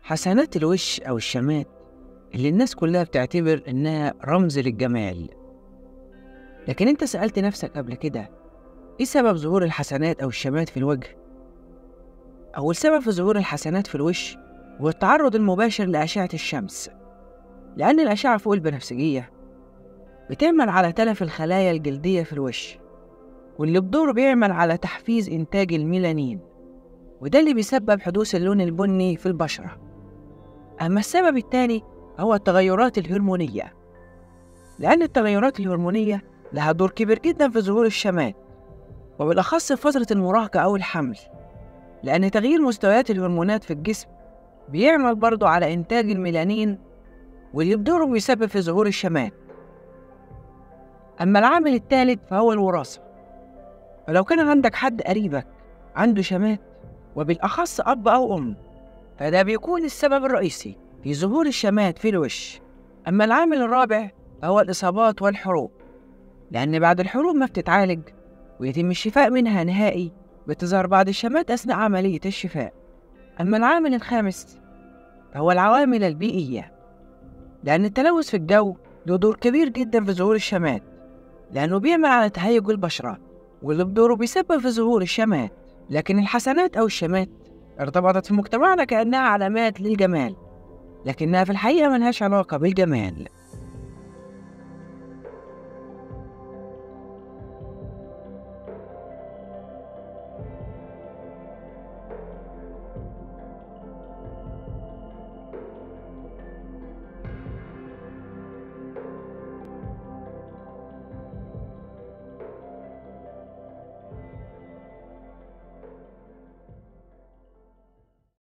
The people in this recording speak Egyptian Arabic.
حسنات الوش أو الشمات اللي الناس كلها بتعتبر إنها رمز للجمال لكن أنت سألت نفسك قبل كده إيه سبب ظهور الحسنات أو الشمات في الوجه؟ أول سبب في ظهور الحسنات في الوش هو التعرض المباشر لأشعة الشمس لأن الأشعة فوق البنفسجية بتعمل على تلف الخلايا الجلدية في الوش واللي بدوره بيعمل على تحفيز إنتاج الميلانين وده اللي بيسبب حدوث اللون البني في البشرة أما السبب الثاني هو التغيرات الهرمونية لأن التغيرات الهرمونية لها دور كبير جدا في ظهور الشمات وبالأخص في فترة المراهقة أو الحمل لأن تغيير مستويات الهرمونات في الجسم بيعمل برضه على إنتاج الميلانين واللي بدوره بيسبب في ظهور الشمات أما العامل الثالث فهو الوراثة فلو كان عندك حد قريبك عنده شمات وبالأخص أب أو أم فده بيكون السبب الرئيسي في ظهور الشمات في الوش أما العامل الرابع فهو الإصابات والحروق لأن بعد الحروق ما بتتعالج ويتم الشفاء منها نهائي بتظهر بعض الشمات أثناء عملية الشفاء أما العامل الخامس فهو العوامل البيئية لأن التلوث في الجو له دور كبير جدا في ظهور الشمات لأنه بيعمل على تهيج البشرة واللي بدوره بيسبب في ظهور الشمات لكن الحسنات أو الشمات ارتبطت في مجتمعنا كأنها علامات للجمال لكنها في الحقيقة ملهاش علاقة بالجمال